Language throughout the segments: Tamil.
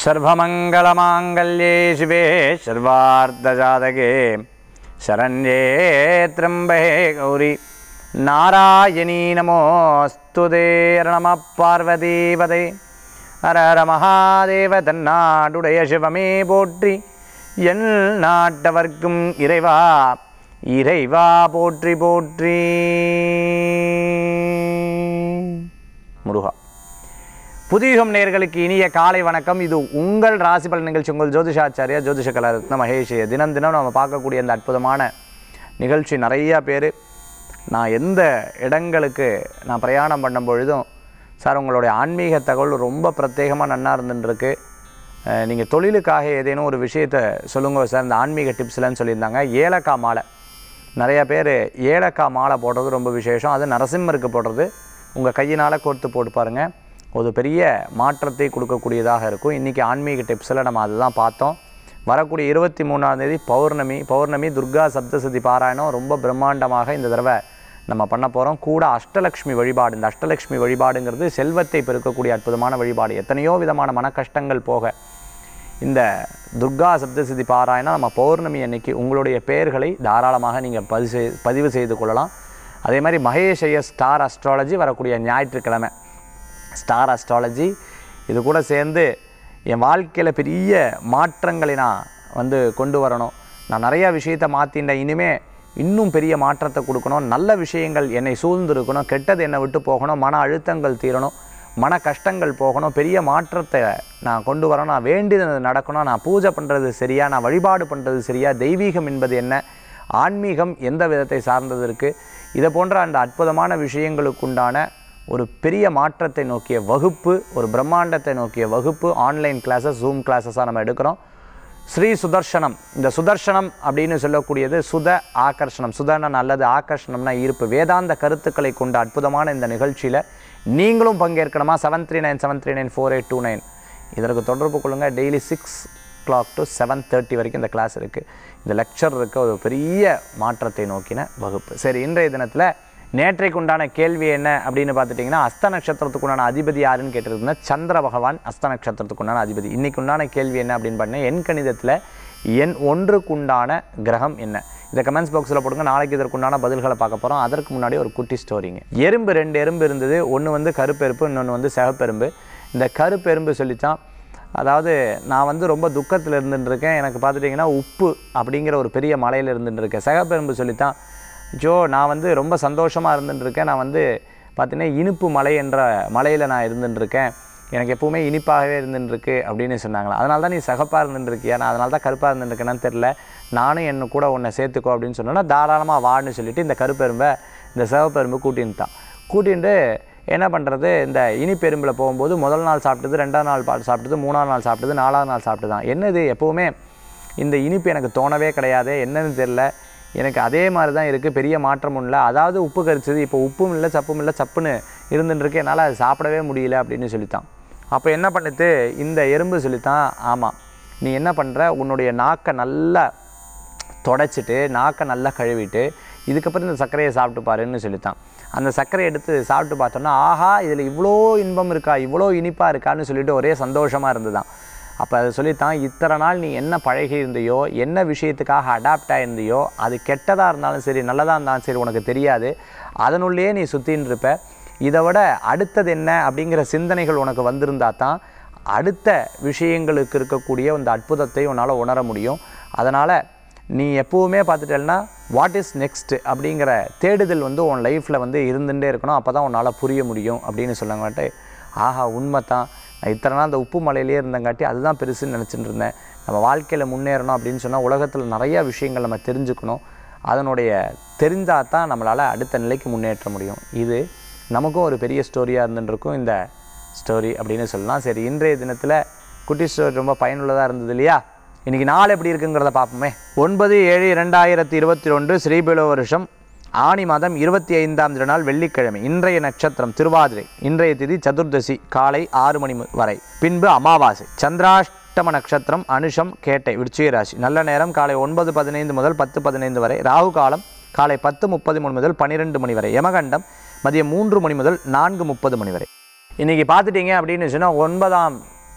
सर्वमङ्गलमाङ्गल्ये शिवे सर्वार्धजातके शरण्ये त्र्यम्बे गौरी नारायणी नमोऽस्तु ते नमः பார்வதீபதே ஹர ஹர மகாதேவ தன்னாடுடைய சிவமே போற்றி என் நாட்டவர்க்கும் இறைவா இறைவா போற்றி போற்றி முருகா புதியுகம் நேயர்களுக்கு இனிய காலை வணக்கம் இது உங்கள் ராசி பலன் நிகழ்ச்சி உங்கள் ஜோதிஷாச்சாரியா ஜோதிஷ கலாரத்ன மகேஷ் தினம் தினம் நம்ம பார்க்கக்கூடிய அந்த அற்புதமான நிகழ்ச்சி நிறையா பேர் நான் எந்த இடங்களுக்கு நான் பிரயாணம் பண்ணும் பொழுதும் சார் உங்களுடைய ஆன்மீக தகவல் ரொம்ப பிரத்யேகமாக நன்னா இருந்துருக்கு நீங்கள் தொழிலுக்காக ஏதேனும் ஒரு விஷயத்தை சொல்லுங்க சார் இந்த ஆன்மீக டிப்ஸ்லன்னு சொல்லியிருந்தாங்க ஏலக்காய் மாலை நிறைய பேர் ஏலக்காய் மாலை போடுறது ரொம்ப விசேஷம் அது நரசிம்மருக்கு போடுறது உங்கள் கையினால் கோர்த்து போட்டு பாருங்கள் ஒரு பெரிய மாற்றத்தை கொடுக்கக்கூடியதாக இருக்கும் இன்றைக்கி ஆன்மீக டிப்ஸில் நம்ம அதுதான் பார்த்தோம் வரக்கூடிய இருபத்தி மூணாம் தேதி பௌர்ணமி பௌர்ணமி துர்கா சப்தசதி பாராயணம் ரொம்ப பிரம்மாண்டமாக இந்த தடவை நம்ம பண்ண போகிறோம் கூட அஷ்டலக்ஷ்மி வழிபாடு இந்த அஷ்டலக்ஷ்மி வழிபாடுங்கிறது செல்வத்தை பெருக்கக்கூடிய அற்புதமான வழிபாடு எத்தனையோ விதமான மன கஷ்டங்கள் போக இந்த துர்கா சப்தசிதி பாராயணம் நம்ம பௌர்ணமி அன்னைக்கு உங்களுடைய பெயர்களை தாராளமாக நீங்கள் பதிவு செய் பதிவு செய்து கொள்ளலாம் அதே மாதிரி மகேஷைய ஸ்டார் அஸ்ட்ராலஜி வரக்கூடிய ஞாயிற்றுக்கிழமை ஸ்டார் அஸ்ட்ராலஜி இது கூட சேர்ந்து என் வாழ்க்கையில் பெரிய மாற்றங்களை நான் வந்து கொண்டு வரணும் நான் நிறையா விஷயத்தை மாற்றிட்டேன் இனிமே இன்னும் பெரிய மாற்றத்தை கொடுக்கணும் நல்ல விஷயங்கள் என்னை சூழ்ந்து இருக்கணும் கெட்டது என்னை விட்டு போகணும் மன அழுத்தங்கள் தீரணும் மன கஷ்டங்கள் போகணும் பெரிய மாற்றத்தை நான் கொண்டு வரணும் நான் வேண்டியது நடக்கணும் நான் பூஜை பண்ணுறது சரியா நான் வழிபாடு பண்ணுறது சரியா தெய்வீகம் என்பது என்ன ஆன்மீகம் எந்த விதத்தை சார்ந்தது இருக்குது இதை போன்ற அந்த அற்புதமான விஷயங்களுக்குண்டான ஒரு பெரிய மாற்றத்தை நோக்கிய வகுப்பு ஒரு பிரம்மாண்டத்தை நோக்கிய வகுப்பு ஆன்லைன் கிளாஸஸ் ஜூம் கிளாஸஸாக நம்ம எடுக்கிறோம் ஸ்ரீ சுதர்சனம் இந்த சுதர்சனம் அப்படின்னு சொல்லக்கூடியது சுத ஆகர்ஷணம் சுதன நல்லது ஆகர்ஷணம்னா ஈர்ப்பு வேதாந்த கருத்துக்களை கொண்ட அற்புதமான இந்த நிகழ்ச்சியில் நீங்களும் பங்கேற்கணுமா seven three nine seven three nine four eight two nine இதற்கு தொடர்பு கொள்ளுங்கள் daily six clock to seven thirty வரைக்கும் இந்த கிளாஸ் இருக்குது இந்த லெக்சர் இருக்க ஒரு பெரிய மாற்றத்தை நோக்கின வகுப்பு சரி இன்றைய தினத்தில் நேற்றைக்கு உண்டான கேள்வி என்ன அப்படின்னு பார்த்துட்டிங்கன்னா அஸ்த நட்சத்திரத்துக்கு உண்டான அதிபதி யாருன்னு கேட்டிருந்தா சந்திர பகவான் அஸ்த நட்சத்திரத்துக்கு உண்டான அதிபதி இன்னைக்கு உண்டான கேள்வி என்ன அப்படின்னு பார்த்தீங்கன்னா என் கணிதத்தில் எண் ஒன்றுக்கு உண்டான கிரகம் என்ன இந்த கமெண்ட்ஸ் பாக்ஸில் போடுங்க நாளைக்கு இதற்குண்டான பதில்களை பார்க்க போகிறோம் அதற்கு முன்னாடி ஒரு குட்டி ஸ்டோரிங்க எறும்பு ரெண்டு எறும்பு இருந்தது ஒன்று வந்து கருப்பெரும்பு இன்னொன்று வந்து சிகப்பெரும்பு இந்த கருப்பெரும்பு சொல்லித்தான் அதாவது நான் வந்து ரொம்ப துக்கத்தில் இருந்துட்டு இருக்கேன் எனக்கு பார்த்துட்டிங்கன்னா உப்பு அப்படிங்கிற ஒரு பெரிய மலையில் இருந்துட்டு இருக்கேன் சிகப்பெரும்பு சொல்லித்தான் ஜோ நான் வந்து ரொம்ப சந்தோஷமாக இருந்துட்டு இருக்கேன் நான் வந்து பார்த்தீங்கன்னா இனிப்பு மலை என்ற மலையில் நான் இருந்துட்டு இருக்கேன் எனக்கு எப்பவுமே இனிப்பாகவே இருந்துட்டு இருக்கு அப்படின்னு சொன்னாங்களா அதனால தான் நீ சகப்பாக இருந்துட்டு இருக்கியா நான் அதனால தான் கருப்பாக இருந்துட்டு இருக்கேன்னு தெரில நானும் என்ன கூட உன்னை சேர்த்துக்கோ அப்படின்னு சொன்னோன்னா தாராளமாக வான்னு சொல்லிட்டு இந்த கருப்பெரும்பை இந்த சிவப்பெரும்பு கூட்டின்ட்டான் கூட்டின்ட்டு என்ன பண்ணுறது இந்த இனிப்பெரும்பில் போகும்போது முதல் நாள் சாப்பிட்டது ரெண்டாம் நாள் பா சாப்பிட்டது மூணாவது நாள் சாப்பிட்டது நாலாவது நாள் சாப்பிட்டு தான் என்னது எப்போவுமே இந்த இனிப்பு எனக்கு தோணவே கிடையாது என்னன்னு தெரில எனக்கு அதே மாதிரி தான் இருக்குது பெரிய மாற்றம் இல்லை அதாவது உப்பு கரிச்சது இப்போ உப்பும் இல்லை சப்பும் இல்லை சப்புன்னு இருந்துட்டுருக்கு என்னால் அது சாப்பிடவே முடியல அப்படின்னு சொல்லித்தான் அப்போ என்ன பண்ணுது இந்த எறும்பு சொல்லித்தான் ஆமாம் நீ என்ன பண்ணுற உன்னுடைய நாக்கை நல்லா தொடச்சிட்டு நாக்கை நல்லா கழுவிட்டு இதுக்கப்புறம் இந்த சர்க்கரையை சாப்பிட்டு பாருன்னு சொல்லித்தான் அந்த சர்க்கரையை எடுத்து சாப்பிட்டு பார்த்தோன்னா ஆஹா இதில் இவ்வளோ இன்பம் இருக்கா இவ்வளோ இனிப்பாக இருக்கான்னு சொல்லிட்டு ஒரே சந்தோஷமாக இருந்துதான் அப்போ அதை சொல்லித்தான் இத்தனை நாள் நீ என்ன பழகி இருந்தையோ என்ன விஷயத்துக்காக அடாப்ட் ஆயிருந்தியோ அது கெட்டதாக இருந்தாலும் சரி நல்லதாக இருந்தாலும் சரி உனக்கு தெரியாது அதனுள்ளேயே நீ சுற்றின்னு இருப்ப இதை விட அடுத்தது என்ன அப்படிங்கிற சிந்தனைகள் உனக்கு வந்திருந்தா தான் அடுத்த விஷயங்களுக்கு இருக்கக்கூடிய அந்த அற்புதத்தை உன்னால் உணர முடியும் அதனால் நீ எப்போவுமே பார்த்துட்டேன்னா வாட் இஸ் நெக்ஸ்ட் அப்படிங்கிற தேடுதல் வந்து உன் லைஃப்பில் வந்து இருந்துகிட்டே இருக்கணும் அப்போ தான் உன்னால் புரிய முடியும் அப்படின்னு சொன்னாங்கட்டு ஆஹா உண்மை தான் நான் இத்தனை நாள் அந்த உப்பு மலையிலே இருந்தங்காட்டி அதுதான் பெருசுன்னு நினச்சிட்டு இருந்தேன் நம்ம வாழ்க்கையில் முன்னேறணும் அப்படின்னு சொன்னால் உலகத்தில் நிறையா விஷயங்கள் நம்ம தெரிஞ்சுக்கணும் அதனுடைய தெரிந்தால் தான் நம்மளால் அடுத்த நிலைக்கு முன்னேற்ற முடியும் இது நமக்கும் ஒரு பெரிய ஸ்டோரியாக இருந்துருக்கும் இந்த ஸ்டோரி அப்படின்னு சொல்லலாம் சரி இன்றைய தினத்தில் குட்டி ஸ்டோரி ரொம்ப பயனுள்ளதாக இருந்தது இல்லையா இன்றைக்கி நாள் எப்படி இருக்குங்கிறத பார்ப்போமே ஒன்பது ஏழு இரண்டாயிரத்தி இருபத்தி ஒன்று ஸ்ரீபிலோ வருஷம் ஆனி மாதம் இருபத்தி ஐந்தாம் திருநாள் வெள்ளிக்கிழமை இன்றைய நட்சத்திரம் திருவாதிரை இன்றைய திதி சதுர்தசி காலை ஆறு மணி மு- வரை பின்பு அமாவாசை சந்திராஷ்டம நட்சத்திரம் அனுஷம் கேட்டை விருச்சிக ராசி நல்ல நேரம் காலை ஒன்பது பதினைந்து முதல் பத்து பதினைந்து வரை ராகு காலம் காலை பத்து முப்பது மணி முதல் பன்னிரெண்டு மணி வரை யமகண்டம் மதியம் மூன்று மணி முதல் நான்கு முப்பது மணி வரை இன்றைக்கி பார்த்துட்டீங்க அப்படின்னு சொன்னால் ஒன்பதாம்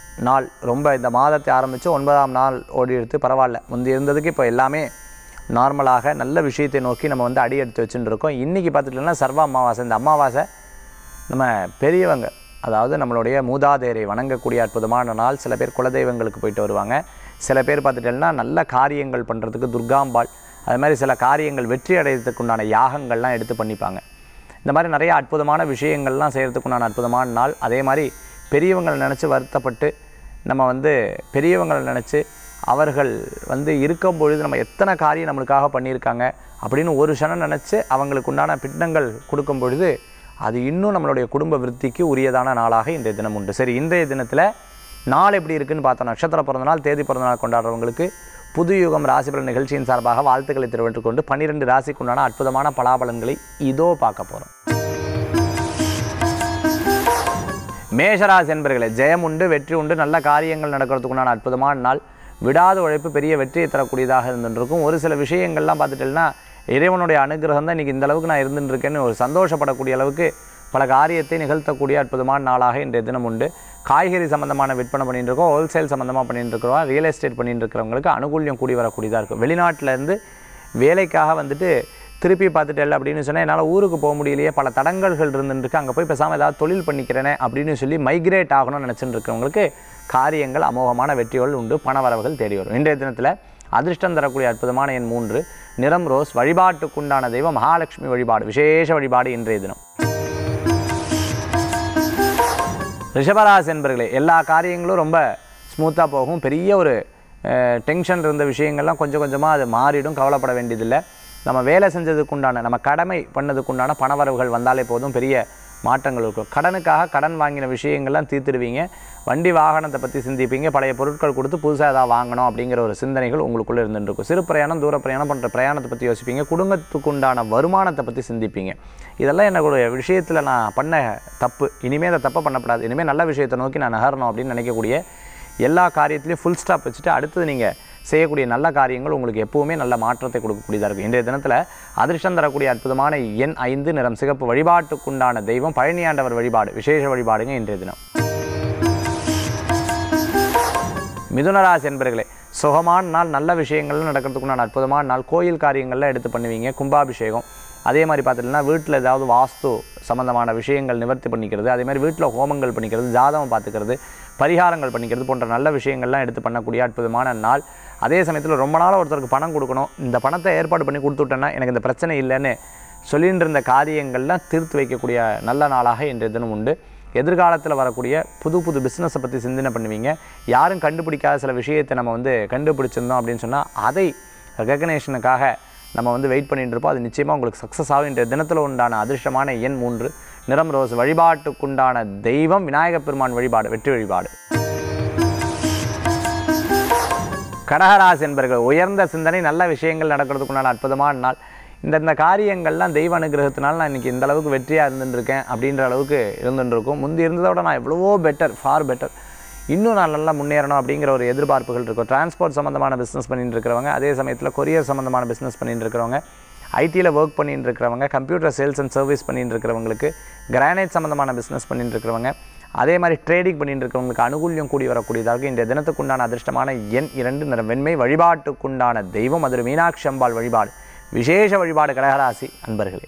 நாள் ரொம்ப இந்த மாதத்தை ஆரம்பித்து ஒன்பதாம் நாள் ஓடி எடுத்து பரவாயில்ல முந்தி இருந்ததுக்கு இப்போ எல்லாமே நார்மலாக நல்ல விஷயத்தை நோக்கி நம்ம வந்து அடி எடுத்து வச்சுட்டு இருக்கோம் இன்றைக்கி பார்த்துட்டோம்னா சர்வ அமாவாசை இந்த அமாவாசை நம்ம பெரியவங்க அதாவது நம்மளுடைய மூதாதையரை வணங்கக்கூடிய அற்புதமான நாள் சில பேர் குலதெய்வங்களுக்கு போயிட்டு வருவாங்க சில பேர் பார்த்துட்டேன்னா நல்ல காரியங்கள் பண்ணுறதுக்கு துர்காம்பாள் அது மாதிரி சில காரியங்கள் வெற்றி அடைகிறதுக்கு உண்டான யாகங்கள்லாம் எடுத்து பண்ணிப்பாங்க இந்த மாதிரி நிறைய அற்புதமான விஷயங்கள்லாம் செய்கிறதுக்குண்டான அற்புதமான நாள் அதே மாதிரி பெரியவங்களை நினச்சி வருத்தப்பட்டு நம்ம வந்து பெரியவங்களை நினச்சி அவர்கள் வந்து இருக்கும் பொழுது நம்ம எத்தனை காரியம் நம்மளுக்காக பண்ணியிருக்காங்க அப்படின்னு ஒரு க்ஷணம் நினச்சி அவங்களுக்கு உண்டான பின்னங்கள் கொடுக்கும் பொழுது அது இன்னும் நம்மளுடைய குடும்ப விருத்திக்கு உரியதான நாளாக இன்றைய தினம் உண்டு சரி இன்றைய தினத்தில் நாள் எப்படி இருக்குன்னு பார்த்தோம் நட்சத்திர பிறந்த நாள் தேதி பிறந்த நாள் கொண்டாடுறவங்களுக்கு புது யுகம் ராசிபலன் நிகழ்ச்சியின் சார்பாக வாழ்த்துக்களை தெரிவித்துக் கொண்டு பன்னிரெண்டு ராசிக்குண்டான அற்புதமான பலாபலன்களை இதோ பார்க்க போகிறோம் மேஷராசி என்பர்களே ஜெயம் உண்டு வெற்றி உண்டு நல்ல காரியங்கள் நடக்கிறதுக்குண்டான அற்புதமான நாள் விடாத உழைப்பு பெரிய வெற்றியை தரக்கூடியதாக இருந்துருக்கும் ஒரு சில விஷயங்கள்லாம் பார்த்துட்டேன்னா இறைவனுடைய அனுகிரகம் தான் இன்றைக்கி இந்த அளவுக்கு நான் இருந்துட்டு இருக்கேன்னு ஒரு சந்தோஷப்படக்கூடிய அளவுக்கு பல காரியத்தை நிகழ்த்தக்கூடிய அற்புதமான நாளாக இன்றைய தினம் உண்டு காய்கறி சம்மந்தமான விற்பனை பண்ணிட்டு இருக்கோம் ஹோல்சேல் சம்மந்தமாக பண்ணிட்டு இருக்கிறோம் ரியல் எஸ்டேட் பண்ணிட்டு இருக்கிறவங்களுக்கு அனுகூல்யம் கூடி வரக்கூடியதாக இருக்கும் வெளிநாட்டிலேருந்து வேலைக்காக வந்துட்டு திருப்பி பார்த்துட்டேன் அப்படின்னு சொன்னால் என்னால் ஊருக்கு போக முடியலையே பல தடங்கல்கள் இருந்துருக்கு அங்கே போய் பேசாமல் ஏதாவது தொழில் பண்ணிக்கிறேனே அப்படின்னு சொல்லி மைக்ரேட் ஆகணும்னு நினச்சிட்டு இருக்கிறவங்களுக்கு காரியங்கள் அமோகமான வெற்றிகள் உண்டு பணவரவுகள் தேடி வரும் இன்றைய தினத்தில் அதிர்ஷ்டம் தரக்கூடிய அற்புதமான எண் மூன்று நிறம் ரோஸ் வழிபாட்டுக்குண்டான தெய்வம் மகாலட்சுமி வழிபாடு விசேஷ வழிபாடு இன்றைய தினம் ரிஷபராசி என்பர்களே எல்லா காரியங்களும் ரொம்ப ஸ்மூத்தாக போகும் பெரிய ஒரு டென்ஷன் இருந்த விஷயங்கள்லாம் கொஞ்சம் கொஞ்சமாக அது மாறிடும் கவலைப்பட வேண்டியதில்லை நம்ம வேலை செஞ்சதுக்குண்டான நம்ம கடமை பண்ணதுக்குண்டான பணவரவுகள் வந்தாலே போதும் பெரிய மாற்றங்கள் இருக்கும் கடனுக்காக கடன் வாங்கின விஷயங்கள்லாம் தீர்த்துடுவீங்க வண்டி வாகனத்தை பற்றி சிந்திப்பீங்க பழைய பொருட்கள் கொடுத்து புதுசாக ஏதாவது வாங்கணும் அப்படிங்கிற ஒரு சிந்தனைகள் உங்களுக்குள்ளே இருந்துட்டு இருக்கும் சிறு பிரயாணம் தூர பிரயாணம் பண்ணுற பிரயாணத்தை பற்றி யோசிப்பீங்க குடும்பத்துக்குண்டான வருமானத்தை பற்றி சிந்திப்பீங்க இதெல்லாம் என்னோட விஷயத்தில் நான் பண்ண தப்பு இனிமேல் அதை தப்பை பண்ணக்கூடாது இனிமேல் நல்ல விஷயத்தை நோக்கி நான் நகரணும் அப்படின்னு நினைக்கக்கூடிய எல்லா காரியத்திலையும் ஃபுல் ஸ்டாப் வச்சுட்டு அடுத்தது நீங்கள் செய்யக்கூடிய நல்ல காரியங்கள் உங்களுக்கு எப்பவுமே நல்ல மாற்றத்தை கொடுக்கக்கூடியதாக இருக்கும் இன்றைய தினத்தில் அதிர்ஷ்டம் தரக்கூடிய அற்புதமான எண் ஐந்து நிறம் சிகப்பு வழிபாட்டுக்குண்டான தெய்வம் பழனியாண்டவர் வழிபாடு விசேஷ வழிபாடுங்க இன்றைய தினம் மிதுனராசி என்பர்களே சுகமான நாள் நல்ல விஷயங்கள் நடக்கிறதுக்குண்டான அற்புதமான நாள் கோயில் காரியங்கள்லாம் எடுத்து பண்ணுவீங்க கும்பாபிஷேகம் அதே மாதிரி பார்த்துட்டீங்கன்னா வீட்டில் ஏதாவது வாஸ்து சம்மந்தமான விஷயங்கள் நிவர்த்தி பண்ணிக்கிறது அதே மாதிரி வீட்டில் ஹோமங்கள் பண்ணிக்கிறது ஜாதகம் பார்த்துக்கிறது பரிகாரங்கள் பண்ணிக்கிறது போன்ற நல்ல விஷயங்கள்லாம் எடுத்து பண்ணக்கூடிய அற்புதமான நாள் அதே சமயத்தில் ரொம்ப நாளாக ஒருத்தருக்கு பணம் கொடுக்கணும் இந்த பணத்தை ஏற்பாடு பண்ணி கொடுத்துட்டேன்னா எனக்கு இந்த பிரச்சனை இல்லைன்னு சொல்லிட்டு இருந்த காரியங்கள்லாம் தீர்த்து வைக்கக்கூடிய நல்ல நாளாக இன்றைய தினம் உண்டு எதிர்காலத்தில் வரக்கூடிய புது புது பிஸ்னஸை பற்றி சிந்தனை பண்ணுவீங்க யாரும் கண்டுபிடிக்காத சில விஷயத்தை நம்ம வந்து கண்டுபிடிச்சிருந்தோம் அப்படின்னு சொன்னால் அதை ரெகக்னேஷனுக்காக நம்ம வந்து வெயிட் பண்ணிட்டு இருப்போம் அது நிச்சயமாக உங்களுக்கு சக்ஸஸ் ஆகும் இன்றைய தினத்தில் உண்டான அதிர்ஷ்டமான எண் மூன்று நிறம் ரோஸ் வழிபாட்டுக்குண்டான தெய்வம் விநாயகப் பெருமான் வழிபாடு வெற்றி வழிபாடு கடகராசி என்பர்கள் உயர்ந்த சிந்தனை நல்ல விஷயங்கள் நடக்கிறதுக்குண்டான அற்புதமான நாள் இந்த இந்த காரியங்கள்லாம் தெய்வ அனுகிரகத்தினால நான் இன்றைக்கி இந்த அளவுக்கு வெற்றியாக இருந்துருக்கேன் அப்படின்ற அளவுக்கு இருந்துருக்கும் முந்தி இருந்ததை விட நான் எவ்வளவோ பெட்டர் ஃபார் பெட்டர் இன்னும் நான் நல்லா முன்னேறணும் அப்படிங்கிற ஒரு எதிர்பார்ப்புகள் இருக்கும் டிரான்ஸ்போர்ட் சம்மந்தமான பிஸ்னஸ் பண்ணிட்டு இருக்கிறவங்க அதே சமயத்தில் கொரியர் சம்மந்தமான பிஸ்னஸ் பண்ணிட்டு இருக்கிறவங்க ஐடியில் ஒர்க் பண்ணிட்டு இருக்கிறவங்க கம்ப்யூட்டர் சேல்ஸ் அண்ட் சர்வீஸ் பண்ணிட்டு இருக்கிறவங்களுக்கு கிரானைட் சம்மந்தமான பிஸ்னஸ் பண்ணிட்டு இருக்கிறவங்க அதே மாதிரி ட்ரேடிங் பண்ணிட்டு இருக்கிறவங்களுக்கு அனுகூல்யம் கூடி வரக்கூடியதாக இந்த தினத்துக்குண்டான அதிர்ஷ்டமான எண் இரண்டு நிறம் வெண்மை வழிபாட்டுக்குண்டான தெய்வம் அது மீனாட்சி அம்பாள் வழிபாடு விசேஷ வழிபாடு கடகராசி அன்பர்களே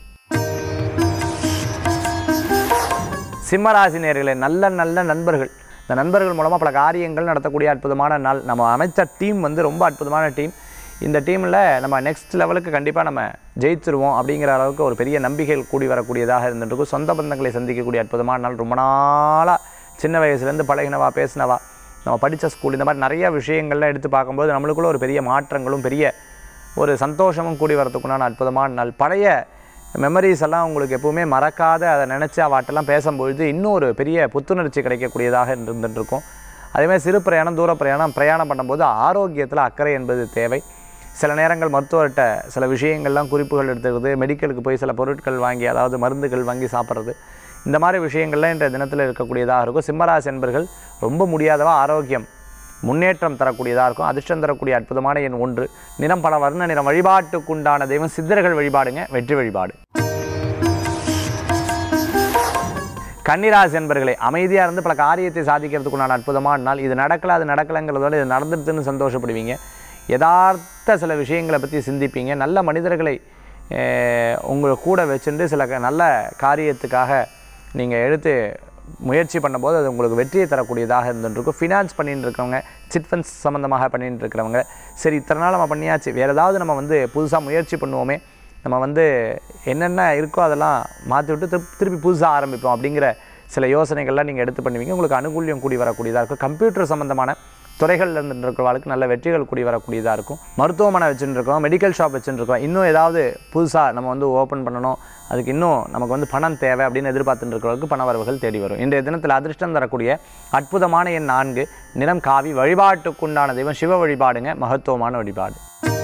சிம்மராசி நேர்களே நல்ல நல்ல நண்பர்கள் இந்த நண்பர்கள் மூலமாக பல காரியங்கள் நடத்தக்கூடிய அற்புதமான நாள் நம்ம அமைச்ச டீம் வந்து ரொம்ப அற்புதமான டீம் இந்த டீமில் நம்ம நெக்ஸ்ட் லெவலுக்கு கண்டிப்பாக நம்ம ஜெயிச்சிருவோம் அப்படிங்கிற அளவுக்கு ஒரு பெரிய நம்பிக்கைகள் கூடி வரக்கூடியதாக இருந்துருக்கும் சொந்த பந்தங்களை சந்திக்கக்கூடிய அற்புதமான நாள் ரொம்ப நாளாக சின்ன வயசுலேருந்து பழகினவா பேசினவா நம்ம படித்த ஸ்கூல் இந்த மாதிரி நிறைய விஷயங்கள்லாம் எடுத்து பார்க்கும்போது நம்மளுக்குள்ள ஒரு பெரிய மாற்றங்களும் பெரிய ஒரு சந்தோஷமும் கூடி வரதுக்குண்டான அற்புதமான நாள் பழைய மெமரிஸ் எல்லாம் உங்களுக்கு எப்பவுமே மறக்காத அதை நினச்சி அவாட்டெல்லாம் பேசும்பொழுது இன்னும் ஒரு பெரிய புத்துணர்ச்சி கிடைக்கக்கூடியதாக இருந்துட்டு இருக்கும் அதேமாதிரி சிறு பிரயாணம் தூர பிரயாணம் பிரயாணம் பண்ணும்போது ஆரோக்கியத்தில் அக்கறை என்பது தேவை சில நேரங்கள் மருத்துவர்கிட்ட சில விஷயங்கள்லாம் குறிப்புகள் எடுத்துக்கிறது மெடிக்கலுக்கு போய் சில பொருட்கள் வாங்கி அதாவது மருந்துகள் வாங்கி சாப்பிட்றது இந்த மாதிரி விஷயங்கள்லாம் இன்றைய தினத்தில் இருக்கக்கூடியதாக இருக்கும் சிம்மராசி என்பர்கள் ரொம்ப முடியாதவா ஆரோக்கியம் முன்னேற்றம் தரக்கூடியதாக இருக்கும் அதிர்ஷ்டம் தரக்கூடிய அற்புதமான எண் ஒன்று நிறம் பல வர்ண நிறம் வழிபாட்டுக்குண்டான தெய்வம் சித்தர்கள் வழிபாடுங்க வெற்றி வழிபாடு கன்னிராசி என்பர்களே அமைதியாக இருந்து பல காரியத்தை சாதிக்கிறதுக்குண்டான அற்புதமான நாள் இது நடக்கல அது நடக்கலைங்கிறதோட இது நடந்துடுதுன்னு சந்தோஷப்படுவீங்க யதார்த்த சில விஷயங்களை பற்றி சிந்திப்பீங்க நல்ல மனிதர்களை அஹ், உங்களை கூட வச்சுட்டு சில க- நல்ல காரியத்துக்காக நீங்கள் எடுத்து முயற்சி பண்ணும்போது அது உங்களுக்கு வெற்றியை தரக்கூடியதாக இருந்துருக்கும் ஃபினான்ஸ் பண்ணிட்டு இருக்கவங்க சிட் ஃபண்ட்ஸ் சம்மந்தமாக பண்ணிட்டு இருக்கிறவங்க சரி இத்தனை நாள் நம்ம பண்ணியாச்சு வேறு ஏதாவது நம்ம வந்து புதுசாக முயற்சி பண்ணுவோமே நம்ம வந்து என்னென்ன இருக்கோ அதெல்லாம் மாற்றி விட்டு திருப்பி திருப்பி புதுசாக ஆரம்பிப்போம் அப்படிங்கிற சில யோசனைகள்லாம் நீங்கள் எடுத்து பண்ணுவீங்க உங்களுக்கு அனுகூல்யம் கூடி வரக்கூடியதாக இருக்கும் கம்ப்யூட்டர் சம்மந்தமான துறைகளில் இருந்து இருக்கிறவங்களுக்கு நல்ல வெற்றிகள் கூடி வரக்கூடியதாக இருக்கும் மருத்துவமனை வச்சுட்டு இருக்கோம் மெடிக்கல் ஷாப் வச்சுட்டு இருக்கோம் இன்னும் ஏதாவது புதுசாக நம்ம வந்து ஓப்பன் பண்ணணும் அதுக்கு இன்னும் நமக்கு வந்து பணம் தேவை அப்படின்னு எதிர்பார்த்துட்டு இருக்கிறவங்களுக்கு பண வரவுகள் தேடி வரும் இன்றைய தினத்தில் அதிர்ஷ்டம் தரக்கூடிய அற்புதமான எண் நான்கு நிறம் காவி வழிபாட்டுக்குண்டான தெய்வம் சிவ வழிபாடுங்க மகத்துவமான வழிபாடு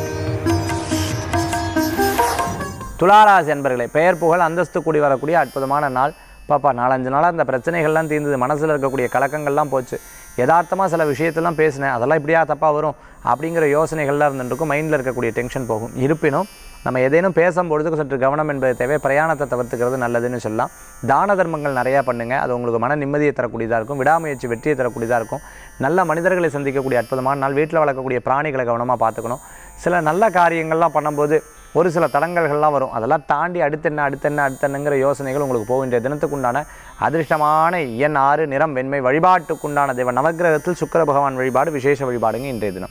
துளாராசி என்பர்களே பெயர் புகழ் அந்தஸ்து கூடி வரக்கூடிய அற்புதமான நாள் பாப்பா நாலஞ்சு நாளாக அந்த பிரச்சனைகள்லாம் தீர்ந்தது மனசில் இருக்கக்கூடிய கலக்கங்கள்லாம் போச்சு யதார்த்தமாக சில விஷயத்தெல்லாம் பேசினேன் அதெல்லாம் இப்படியா தப்பாக வரும் அப்படிங்கிற யோசனைகள்லாம் இருந்துருக்கும் மைண்டில் இருக்கக்கூடிய டென்ஷன் போகும் இருப்பினும் நம்ம ஏதேனும் பேசும்பொழுது சற்று கவனம் என்பது தேவை பிரயாணத்தை தவிர்த்துக்கிறது நல்லதுன்னு சொல்லலாம் தான தர்மங்கள் நிறையா பண்ணுங்கள் அது உங்களுக்கு மன நிம்மதியை தரக்கூடியதாக இருக்கும் விடாமுயற்சி வெற்றியை தரக்கூடியதாக இருக்கும் நல்ல மனிதர்களை சந்திக்கக்கூடிய அற்புதமான நாள் வீட்டில் வளர்க்கக்கூடிய பிராணிகளை கவனமாக பார்த்துக்கணும் சில நல்ல காரியங்கள்லாம் பண்ணும்போது ஒரு சில தடங்கல்கள்லாம் வரும் அதெல்லாம் தாண்டி அடுத்தென்ன அடுத்தென்ன அடுத்தென்னங்கிற யோசனைகள் உங்களுக்கு போக வேண்டிய தினத்துக்குண்டான அதிர்ஷ்டமான எண் ஆறு நிறம் வெண்மை வழிபாட்டுக்குண்டான தெய்வ நவக்கிரகத்தில் சுக்கிர பகவான் வழிபாடு விசேஷ வழிபாடுங்க இன்றைய தினம்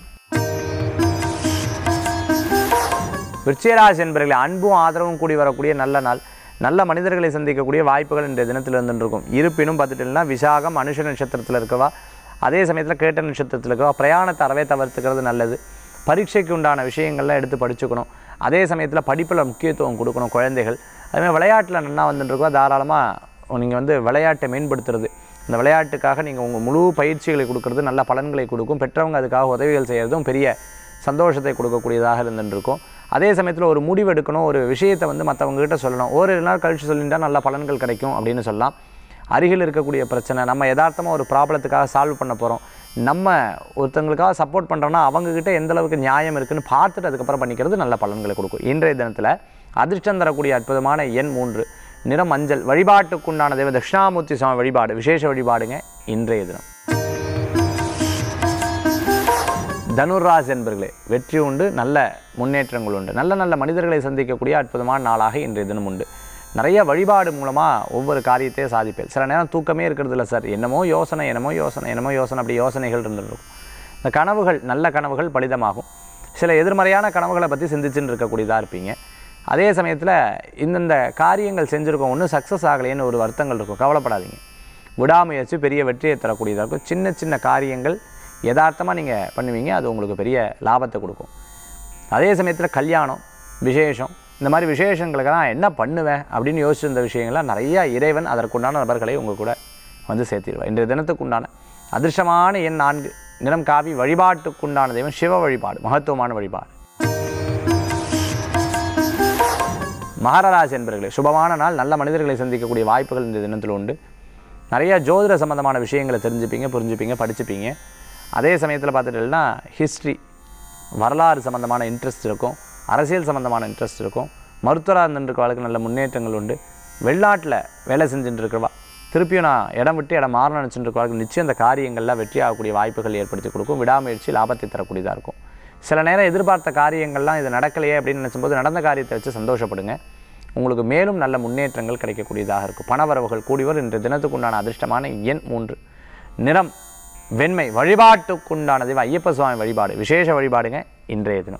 விருச்சிகராசி என்பவர்களை அன்பும் ஆதரவும் கூடி வரக்கூடிய நல்ல நாள் நல்ல மனிதர்களை சந்திக்கக்கூடிய வாய்ப்புகள் இன்றைய தினத்தில் இருந்துருக்கும் இருப்பினும் பார்த்துட்டீங்கன்னா விசாகம் அனுஷ நட்சத்திரத்தில் இருக்கவா அதே சமயத்தில் கேட்ட நட்சத்திரத்தில் இருக்கவா பிரயாணத்தை அறவே தவிர்த்துக்கிறது நல்லது பரீட்சைக்கு உண்டான விஷயங்கள்லாம் எடுத்து படிச்சுக்கணும் அதே சமயத்தில் படிப்பில் முக்கியத்துவம் கொடுக்கணும் குழந்தைகள் அதுமாதிரி விளையாட்டில் நல்லா வந்துட்டுருக்கோ தாராளமாக நீங்கள் வந்து விளையாட்டை மேம்படுத்துறது இந்த விளையாட்டுக்காக நீங்கள் உங்கள் முழு பயிற்சிகளை கொடுக்கறது நல்ல பலன்களை கொடுக்கும் பெற்றவங்க அதுக்காக உதவிகள் செய்கிறதும் பெரிய சந்தோஷத்தை கொடுக்கக்கூடியதாக இருந்துருக்கும் அதே சமயத்தில் ஒரு முடிவு எடுக்கணும் ஒரு விஷயத்தை வந்து மற்றவங்க கிட்ட சொல்லணும் ஓரிரு நாள் கழித்து சொல்லிட்டா நல்ல பலன்கள் கிடைக்கும் அப்படின்னு சொல்லலாம் அருகில் இருக்கக்கூடிய பிரச்சனை நம்ம யதார்த்தமாக ஒரு ப்ராப்ளத்துக்காக சால்வ் பண்ண போகிறோம் நம்ம ஒருத்தங்களுக்காக சப்போர்ட் பண்ணுறோன்னா அவங்கக்கிட்ட எந்த அளவுக்கு நியாயம் இருக்குன்னு பார்த்துட்டு அதுக்கப்புறம் பண்ணிக்கிறது நல்ல பலன்களை கொடுக்கும் இன்றைய தினத்தில் அதிர்ஷ்டம் தரக்கூடிய அற்புதமான எண் மூன்று நிறம் மஞ்சள் வழிபாட்டுக்குண்டான தெய்வ தட்சிணாமூர்த்தி சுவாமி வழிபாடு விசேஷ வழிபாடுங்க இன்றைய தினம் தனுராசி என்பர்களே வெற்றி உண்டு நல்ல முன்னேற்றங்கள் உண்டு நல்ல நல்ல மனிதர்களை சந்திக்கக்கூடிய அற்புதமான நாளாக இன்றைய தினம் உண்டு நிறைய வழிபாடு மூலமாக ஒவ்வொரு காரியத்தையும் சாதிப்பேன் சில நேரம் தூக்கமே இருக்கிறது இல்லை சார் என்னமோ யோசனை என்னமோ யோசனை என்னமோ யோசனை அப்படி யோசனைகள் இருந்துருக்கும் இந்த கனவுகள் நல்ல கனவுகள் பலிதமாகும் சில எதிர்மறையான கனவுகளை பற்றி சிந்திச்சுட்டு இருக்கக்கூடியதாக இருப்பீங்க அதே சமயத்தில் இந்தந்த காரியங்கள் செஞ்சுருக்கோம் ஒன்றும் சக்ஸஸ் ஆகலைன்னு ஒரு வருத்தங்கள் இருக்கும் கவலைப்படாதீங்க விடாமுயற்சி பெரிய வெற்றியை தரக்கூடியதாக இருக்கும் சின்ன சின்ன காரியங்கள் யதார்த்தமாக நீங்கள் பண்ணுவீங்க அது உங்களுக்கு பெரிய லாபத்தை கொடுக்கும் அதே சமயத்தில் கல்யாணம் விசேஷம் இந்த மாதிரி விசேஷங்களுக்கு நான் என்ன பண்ணுவேன் அப்படின்னு யோசிச்சிருந்த விஷயங்கள்லாம் நிறையா இறைவன் அதற்குண்டான நபர்களை உங்கள் கூட வந்து சேர்த்திடுவார் இன்றைய தினத்துக்குண்டான அதிர்ஷ்டமான எண் நான்கு நிறம் காவி வழிபாட்டுக்குண்டான தெய்வம் சிவ வழிபாடு மகத்துவமான வழிபாடு மகரராசி என்பர்களே சுபமான நாள் நல்ல மனிதர்களை சந்திக்கக்கூடிய வாய்ப்புகள் இந்த தினத்தில் உண்டு நிறைய ஜோதிட சம்பந்தமான விஷயங்களை தெரிஞ்சுப்பீங்க புரிஞ்சுப்பீங்க படிச்சுப்பீங்க அதே சமயத்தில் பார்த்துட்டீங்கன்னா ஹிஸ்ட்ரி வரலாறு சம்பந்தமான இன்ட்ரெஸ்ட் இருக்கும் அரசியல் சம்பந்தமான இன்ட்ரெஸ்ட் இருக்கும் மருத்துவராக இருந்துருக்கவாளுக்கு நல்ல முன்னேற்றங்கள் உண்டு வெளிநாட்டில் வேலை செஞ்சுட்டு இருக்கிறவா திருப்பியும் நான் இடம் விட்டு இடம் மாறணும்னு நினச்சிட்டு இருக்கவாளுக்கு நிச்சயம் இந்த காரியங்களில் வெற்றி ஆகக்கூடிய வாய்ப்புகள் ஏற்படுத்தி கொடுக்கும் விடாமுயற்சி லாபத்தை தரக்கூடியதாக இருக்கும் சில நேரம் எதிர்பார்த்த காரியங்கள்லாம் இது நடக்கலையே அப்படின்னு நினச்சும்போது நடந்த காரியத்தை வச்சு சந்தோஷப்படுங்க உங்களுக்கு மேலும் நல்ல முன்னேற்றங்கள் கிடைக்கக்கூடியதாக இருக்கும் பணவரவுகள் கூடியவர் இன்று தினத்துக்குண்டான அதிர்ஷ்டமான எண் மூன்று நிறம் வெண்மை வழிபாட்டுக்குண்டான தெய்வம் ஐயப்ப சுவாமி வழிபாடு விசேஷ வழிபாடுங்க இன்றைய தினம்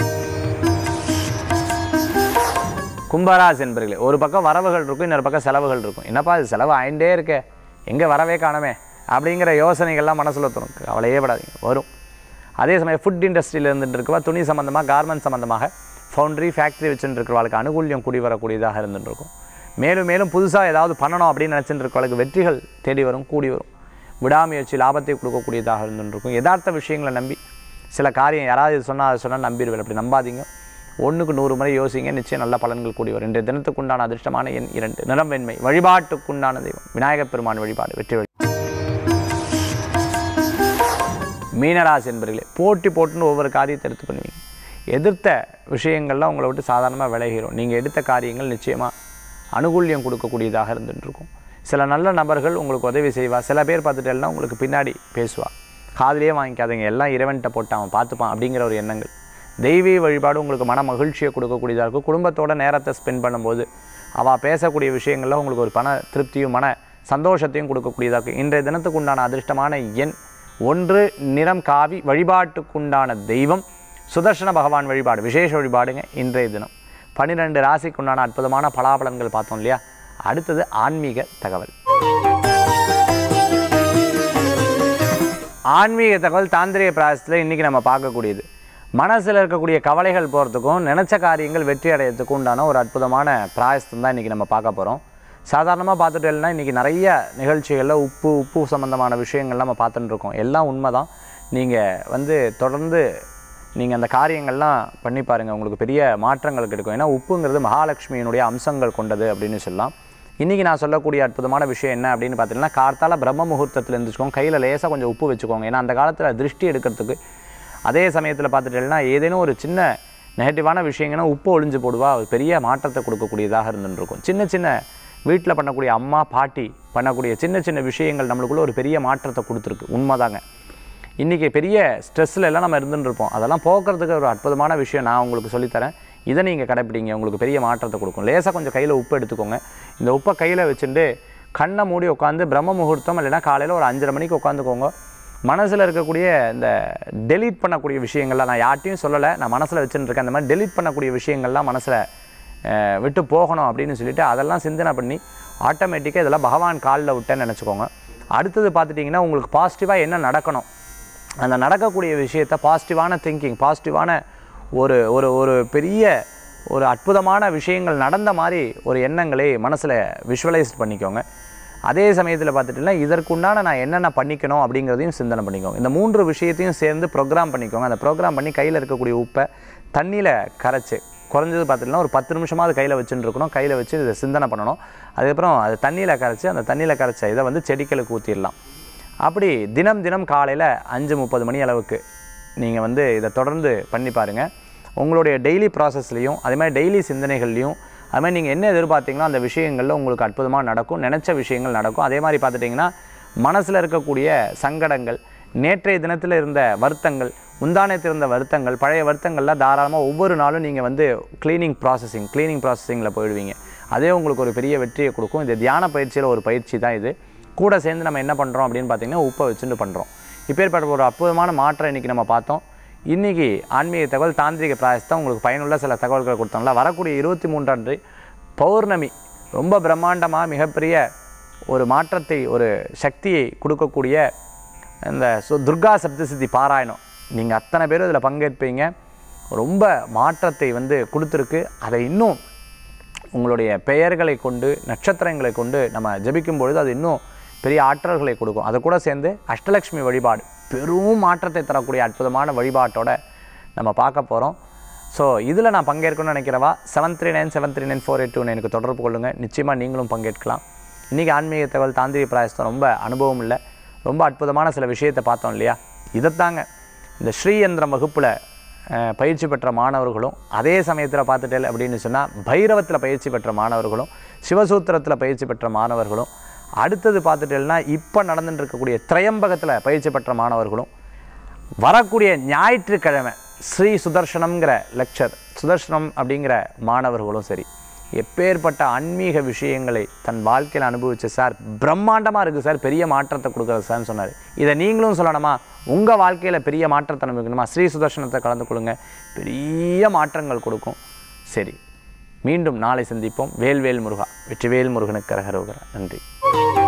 கும்பராசி என்பர்களே ஒரு பக்கம் வரவுகள் இருக்கும் இன்னொரு பக்கம் செலவுகள் இருக்கும் என்னப்பா இது செலவு ஆயிண்டே இருக்கே எங்கே வரவே காணமே அப்படிங்கிற யோசனைகள்லாம் மனசில் தரும் கவலையே படாதீங்க வரும் அதே சமயம் ஃபுட் இண்டஸ்ட்ரியில் இருந்துட்டு இருக்கவா துணி சம்மந்தமாக கார்மெண்ட் சம்மந்தமாக ஃபவுண்ட்ரி ஃபேக்ட்ரி வச்சுட்டு இருக்கிறவளுக்கு அனுகூல்யம் கூடி வரக்கூடியதாக இருந்துட்டு இருக்கும் மேலும் மேலும் புதுசாக ஏதாவது பண்ணணும் அப்படின்னு நினச்சிட்டு இருக்கவளுக்கு வெற்றிகள் தேடி வரும் கூடி வரும் விடாமுயற்சி லாபத்தை கொடுக்கக்கூடியதாக இருந்துட்டு இருக்கும் யதார்த்த விஷயங்களை நம்பி சில காரியம் யாராவது இது சொன்னால் அதை சொன்னால் நம்பிடுவேன் அப்படி நம்பாதீங்க ஒன்றுக்கு நூறு முறை யோசிங்க நிச்சயம் நல்ல பலன்கள் கூடி வரும் இன்றைய தினத்துக்குண்டான அதிர்ஷ்டமான எண் இரண்டு நிறம் வெண்மை வழிபாட்டுக்குண்டான தெய்வம் விநாயகப் பெருமான் வழிபாடு வெற்றி வழி மீனராசி என்பர்களே போட்டி போட்டுன்னு ஒவ்வொரு காரியத்தை எடுத்து பண்ணுவீங்க எதிர்த்த விஷயங்கள்லாம் உங்களை விட்டு சாதாரணமாக விலகிறோம் நீங்கள் எடுத்த காரியங்கள் நிச்சயமாக அனுகூல்யம் கொடுக்கக்கூடியதாக இருந்துட்டு இருக்கும் சில நல்ல நபர்கள் உங்களுக்கு உதவி செய்வா சில பேர் பார்த்துட்டேன்னா உங்களுக்கு பின்னாடி பேசுவா காதுலயே வாங்கிக்காதீங்க எல்லாம் இறைவன்கிட்ட போட்டு அவன் பார்த்துப்பான் அப்படிங்கிற ஒரு எண்ணங்கள் தெய்வீக வழிபாடு உங்களுக்கு மன மகிழ்ச்சியை கொடுக்கக்கூடியதாக இருக்கும் குடும்பத்தோட நேரத்தை ஸ்பெண்ட் பண்ணும்போது அவள் பேசக்கூடிய விஷயங்களில் உங்களுக்கு ஒரு பண திருப்தியும் மன சந்தோஷத்தையும் கொடுக்கக்கூடியதாக இருக்கும் இன்றைய தினத்துக்கு உண்டான அதிர்ஷ்டமான எண் ஒன்று நிறம் காவி வழிபாட்டுக்குண்டான தெய்வம் சுதர்சன பகவான் வழிபாடு விசேஷ வழிபாடுங்க இன்றைய தினம் பன்னிரெண்டு ராசிக்கு உண்டான அற்புதமான பலாபலன்கள் பார்த்தோம் இல்லையா அடுத்தது ஆன்மீக தகவல் ஆன்மீக தகவல் தாந்திரிக பிராயசத்தில் இன்றைக்கி நம்ம பார்க்கக்கூடியது மனசில் இருக்கக்கூடிய கவலைகள் போகிறதுக்கும் நினச்ச காரியங்கள் வெற்றி அடையிறதுக்கும் உண்டான ஒரு அற்புதமான பிராயசத்தம் தான் இன்றைக்கி நம்ம பார்க்க போகிறோம் சாதாரணமாக பார்த்துட்டேன்னா இன்றைக்கி நிறைய நிகழ்ச்சிகளில் உப்பு உப்பு சம்மந்தமான விஷயங்கள் நம்ம பார்த்துட்டு இருக்கோம் எல்லாம் உண்மை தான் நீங்கள் வந்து தொடர்ந்து நீங்கள் அந்த காரியங்கள்லாம் பண்ணி பாருங்கள் உங்களுக்கு பெரிய மாற்றங்கள் கிடைக்கும் ஏன்னா உப்புங்கிறது மகாலட்சுமியினுடைய அம்சங்கள் கொண்டது அப்படின்னு சொல்லலாம் இன்றைக்கி நான் சொல்லக்கூடிய அற்புதமான விஷயம் என்ன அப்படின்னு பார்த்தீங்கன்னா கார்த்தால பிரம்ம முகூர்த்தத்தில் இருந்துச்சுக்கோங்க கையில் லேசாக கொஞ்சம் உப்பு வச்சுக்கோங்க ஏன்னா அந்த காலத்தில் திருஷ்டி எடுக்கிறதுக்கு அதே சமயத்தில் பார்த்துட்டேன்னா ஏதேனும் ஒரு சின்ன நெகட்டிவான விஷயங்கன்னா உப்பு ஒளிஞ்சு போடுவா அது பெரிய மாற்றத்தை கொடுக்கக்கூடியதாக இருந்துருக்கும் சின்ன சின்ன வீட்டில் பண்ணக்கூடிய அம்மா பாட்டி பண்ணக்கூடிய சின்ன சின்ன விஷயங்கள் நம்மளுக்குள்ள ஒரு பெரிய மாற்றத்தை கொடுத்துருக்கு உண்மைதாங்க இன்றைக்கி பெரிய ஸ்ட்ரெஸ்ஸில் எல்லாம் நம்ம இருந்துட்டு இருப்போம் அதெல்லாம் போக்குறதுக்கு ஒரு அற்புதமான விஷயம் நான் உங்களுக்கு சொல்லித்தரேன் இதை நீங்கள் கடைப்பிடிங்க உங்களுக்கு பெரிய மாற்றத்தை கொடுக்கும் லேசாக கொஞ்சம் கையில் உப்பு எடுத்துக்கோங்க இந்த உப்பை கையில் வச்சுட்டு கண்ணை மூடி உட்காந்து பிரம்ம முகூர்த்தம் இல்லைன்னா காலையில் ஒரு அஞ்சரை மணிக்கு உட்காந்துக்கோங்க மனசில் இருக்கக்கூடிய இந்த டெலீட் பண்ணக்கூடிய விஷயங்கள்லாம் நான் யார்ட்டையும் சொல்லலை நான் மனசில் வச்சுட்டு இருக்கேன் அந்த மாதிரி டெலீட் பண்ணக்கூடிய விஷயங்கள்லாம் மனசில் அஹ், விட்டு போகணும் அப்படின்னு சொல்லிட்டு அதெல்லாம் சிந்தனை பண்ணி ஆட்டோமேட்டிக்காக இதெல்லாம் பகவான் காலில் விட்டேன்னு நினச்சிக்கோங்க அடுத்தது பார்த்துட்டிங்கன்னா உங்களுக்கு பாசிட்டிவாக என்ன நடக்கணும் அந்த நடக்கக்கூடிய விஷயத்தை பாசிட்டிவான திங்கிங் பாசிட்டிவான ஒரு ஒரு ஒரு பெரிய ஒரு அற்புதமான விஷயங்கள் நடந்த மாதிரி ஒரு எண்ணங்களை மனசில் விஷுவலைஸ் பண்ணிக்கோங்க அதே சமயத்தில் பார்த்துட்டிங்கன்னா இதற்குண்டான நான் என்னென்ன பண்ணிக்கணும் அப்படிங்கிறதையும் சிந்தனை பண்ணிக்கோங்க இந்த மூன்று விஷயத்தையும் சேர்ந்து ப்ரோக்ராம் பண்ணிக்கோங்க அந்த ப்ரோக்ராம் பண்ணி கையில் இருக்கக்கூடிய உப்பை தண்ணியில் கரைச்சி குறைஞ்சது பார்த்துட்டுனா ஒரு பத்து நிமிஷமாவது கையில் வச்சுட்டு இருக்கணும் கையில் வச்சு இதை சிந்தனை பண்ணணும் அதுக்கப்புறம் அது தண்ணியில் கரைச்சி அந்த தண்ணியில் கரைச்ச இதை வந்து செடிகளுக்கு ஊற்றிடலாம் அப்படி தினம் தினம் காலையில் அஞ்சு முப்பது மணி அளவுக்கு நீங்கள் வந்து இதை தொடர்ந்து பண்ணி பாருங்கள் உங்களுடைய டெய்லி ப்ராசஸ்லையும் அதே மாதிரி டெய்லி சிந்தனைகள்லையும் அது மாதிரி நீங்கள் என்ன எதிர்பார்த்தீங்களோ அந்த விஷயங்களில் உங்களுக்கு அற்புதமாக நடக்கும் நினச்ச விஷயங்கள் நடக்கும் அதே மாதிரி பார்த்துட்டிங்கன்னா மனசில் இருக்கக்கூடிய சங்கடங்கள் நேற்றைய தினத்தில் இருந்த வருத்தங்கள் முந்தானத்தில் இருந்த வருத்தங்கள் பழைய வருத்தங்கள்லாம் தாராளமாக ஒவ்வொரு நாளும் நீங்கள் வந்து க்ளீனிங் ப்ராசஸிங் க்ளீனிங் ப்ராசஸிங்கில் போயிடுவீங்க அதே உங்களுக்கு ஒரு பெரிய வெற்றியை கொடுக்கும் இது தியான பயிற்சியில் ஒரு பயிற்சி தான் இது கூட சேர்ந்து நம்ம என்ன பண்ணுறோம் அப்படின்னு பார்த்தீங்கன்னா உப்பை வச்சுட்டு பண்ணுறோம் இப்பேற்பட்ட ஒரு அற்புதமான மாற்றம் இன்றைக்கி நம்ம பார்த்தோம் இன்றைக்கி ஆன்மீக தகவல் தாந்திரிக பிராயசத்தம் உங்களுக்கு பயனுள்ள சில தகவல்களை கொடுத்தோம்ல வரக்கூடிய இருபத்தி மூன்றாண்டு பௌர்ணமி ரொம்ப பிரம்மாண்டமாக மிகப்பெரிய ஒரு மாற்றத்தை ஒரு சக்தியை கொடுக்கக்கூடிய இந்த சு துர்கா சப்தசித்தி பாராயணம் நீங்கள் அத்தனை பேரும் இதில் பங்கேற்பீங்க ரொம்ப மாற்றத்தை வந்து கொடுத்துருக்கு அதை இன்னும் உங்களுடைய பெயர்களை கொண்டு நட்சத்திரங்களை கொண்டு நம்ம ஜெபிக்கும் பொழுது அது இன்னும் பெரிய ஆற்றல்களை கொடுக்கும் அது கூட சேர்ந்து அஷ்டலக்ஷ்மி வழிபாடு பெரும் மாற்றத்தை தரக்கூடிய அற்புதமான வழிபாட்டோட நம்ம பார்க்க போகிறோம் ஸோ இதில் நான் பங்கேற்கணும்னு நினைக்கிறவா seven three nine seven three nine four eight two எனக்கு தொடர்பு கொள்ளுங்கள் நிச்சயமாக நீங்களும் பங்கேற்கலாம் இன்றைக்கி ஆன்மீக தகவல் தாந்திரிக பிராயசத்தம் ரொம்ப அனுபவம் இல்லை ரொம்ப அற்புதமான சில விஷயத்தை பார்த்தோம் இல்லையா இதைத்தாங்க இந்த ஸ்ரீயந்திரம் வகுப்பில் அஹ், பயிற்சி பெற்ற மாணவர்களும் அதே சமயத்தில் பார்த்துட்டேன் அப்படின்னு சொன்னால் பைரவத்தில் பயிற்சி பெற்ற மாணவர்களும் சிவசூத்திரத்தில் பயிற்சி பெற்ற மாணவர்களும் அடுத்தது பார்த்துட்டேன்னா இப்போ நடந்துட்டு இருக்கக்கூடிய திரையம்பகத்தில் பயிற்சி பெற்ற மாணவர்களும் வரக்கூடிய ஞாயிற்றுக்கிழமை ஸ்ரீ சுதர்சனம்ங்கிற லெக்சர் சுதர்சனம் அப்படிங்கிற மாணவர்களும் சரி எப்பேற்பட்ட ஆன்மீக விஷயங்களை தன் வாழ்க்கையில் அனுபவிச்ச சார் பிரம்மாண்டமாக இருக்குது சார் பெரிய மாற்றத்தை கொடுக்குறது சார்னு சொன்னார் இதை நீங்களும் சொல்லணுமா உங்கள் வாழ்க்கையில் பெரிய மாற்றத்தை அனுபவிக்கணுமா ஸ்ரீ சுதர்சனத்தை கலந்து கொள்ளுங்க பெரிய மாற்றங்கள் கொடுக்கும் சரி மீண்டும் நாளை சந்திப்போம் வேல்வேல் முருகா வெற்றிவேல் முருகனுக்கு கரகரோகரா நன்றி